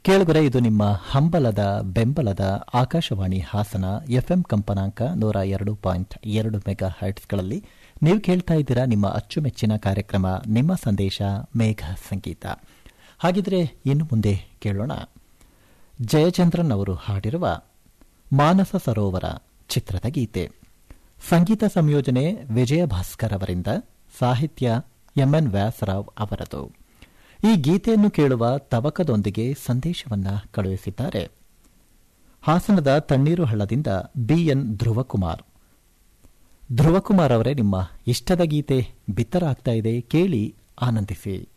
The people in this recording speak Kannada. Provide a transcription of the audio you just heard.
ಕೇಳುಗರೆ ಇದು ನಿಮ್ಮ ಹಂಬಲದ ಬೆಂಬಲದ ಆಕಾಶವಾಣಿ ಹಾಸನ ಎಫ್ಎಂ ಕಂಪನಾಂಕ ನೂರ ಎರಡು ಪಾಯಿಂಟ್ ಎರಡು ಮೆಗಾ ಹರ್ಟ್ಸ್ಗಳಲ್ಲಿ ನೀವು ಕೇಳ್ತಾ ಇದ್ದೀರಾ ನಿಮ್ಮ ಅಚ್ಚುಮೆಚ್ಚಿನ ಕಾರ್ಯಕ್ರಮ ನಿಮ್ಮ ಸಂದೇಶ ಮೇಘ ಸಂಗೀತ ಹಾಗಿದ್ರೆ ಇನ್ನು ಮುಂದೆ ಕೇಳೋಣ ಜಯಚಂದ್ರನ್ ಅವರು ಹಾಡಿರುವ ಮಾನಸ ಸರೋವರ ಚಿತ್ರದ ಗೀತೆ ಸಂಗೀತ ಸಂಯೋಜನೆ ವಿಜಯ ಭಾಸ್ಕರ್ ಅವರಿಂದ ಸಾಹಿತ್ಯ ಎಂಎನ್ ವ್ಯಾಸರಾವ್ ಅವರದು ಈ ಗೀತೆಯನ್ನು ಕೇಳುವ ತವಕದೊಂದಿಗೆ ಸಂದೇಶವನ್ನ ಕಳುಹಿಸಿದ್ದಾರೆ ಹಾಸನದ ತಣ್ಣೀರು ಹಳ್ಳದಿಂದ ಬಿಎನ್ ಧ್ರುವಕುಮಾರ್ ಧ್ರುವಕುಮಾರ್ ಅವರೇ ನಿಮ್ಮ ಇಷ್ಟದ ಗೀತೆ ಬಿತ್ತರಾಗ್ತಾ ಇದೆ ಕೇಳಿ ಆನಂದಿಸಿ